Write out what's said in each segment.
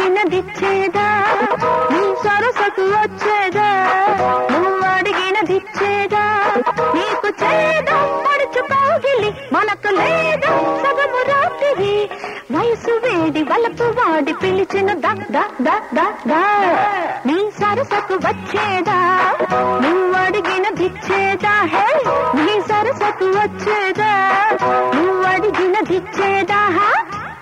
అడిగినదిచ్చేదా నీ సరసకు వచ్చేదా నువ్వు అడిగినదిచ్చేదా నీకు చేదా పడుచు కాగిలి మనకు లేదా సగము రాత్రి వయసు వేడి వలపు వాడి పిలిచిన దా దా దా దా దా నీ సరసకు వచ్చేదా నువ్వు అడిగినదిచ్చేదా హే నీ సరసకు వచ్చేదా నువ్వు అడిగినదిచ్చేదా హా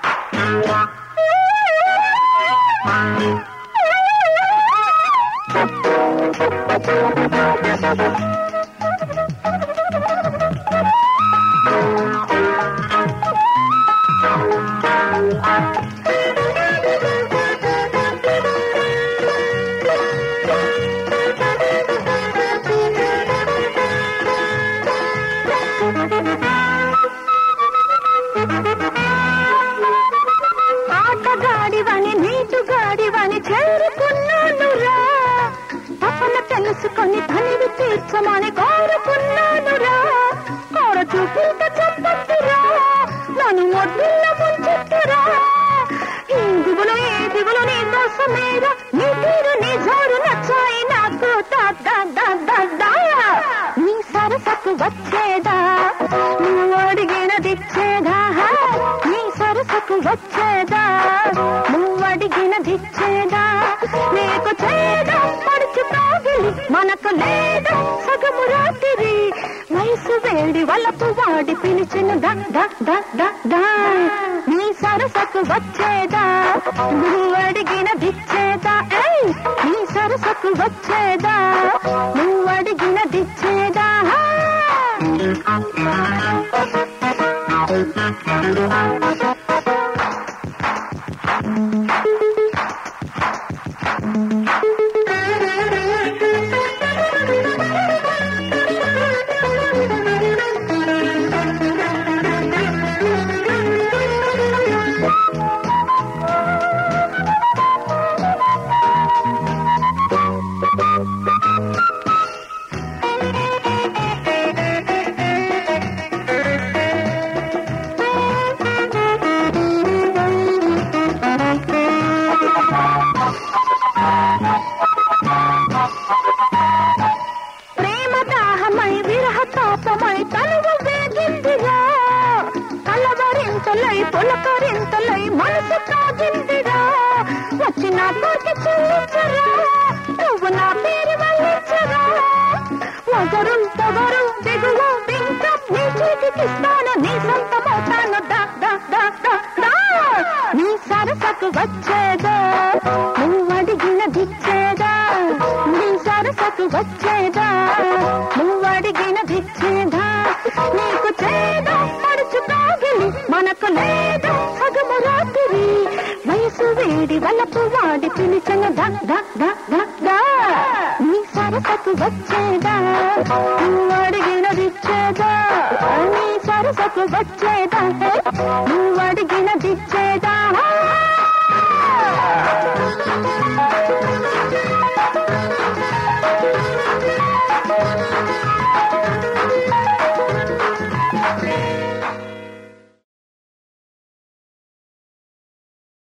ఆటగాడివని నీటుగాడివని చేరుకున్నానురా తపన తెలుసుకొని తనివి తీర్చమని కోరుకున్నానురా కోర చూపులత చెప్పొద్దురా నన్ను మొద్దుల్ల ముంచెత్తురా ఈ దిగులు ఏ దిగులు నీ కోసమేరా నీ తీరు నీ జోరు నచ్చాయి నాకు దా దా దా దా దా నీ సరసకు వచ్చేదా నువ్వు అడిగినదిచ్చేదా నీ సరసకు వచ్చేదా నువ్వు అడిగినదిచ్చేదా నీకు చేదా పడుచు కాగిలి మనకు లేదా సగము రాత్రి వయసు వేడి వలపు వాడి పిలిచిన దా దా దా దా దా నీ సరసకు వచ్చేదా నువ్వు అడిగినదిచ్చేదా ఏయ్ నీ సరసకు వచ్చేదా నువ్వు అడిగినదిచ్చేదా ప్రేమ దాహమై విరహ తాపమై తనువు వేగిందిరా కలవరింతలై పులకరింతలై మనసు కాగిందిరా వచ్చి నా కోటి చెల్లించరా నువ్వు నా పేరు వల్లించరా వగరు పొగరు దిగువ బింకం నీ చేతికిస్తాను నీ సొంతమవుతాను దా దా దా దా దా నీ సరసకు వచ్చేదా నువ్వు అడిగినదిచ్చేదా నీ సరసకు వచ్చేదా నువ్వు అడిగినదిచ్చేదా నీకు చేదా పడుచు కాగిలి మనకు లేదా సగము రాత్రి వయసు వేడి వలపు వాడి పిలిచిన దా దా దా దా దా నీ సరసకు వచ్చేదా నువ్వు అడిగినదిచ్చేదా నీ సరసకు వచ్చేదా నువ్వు అడిగినదిచ్చేదా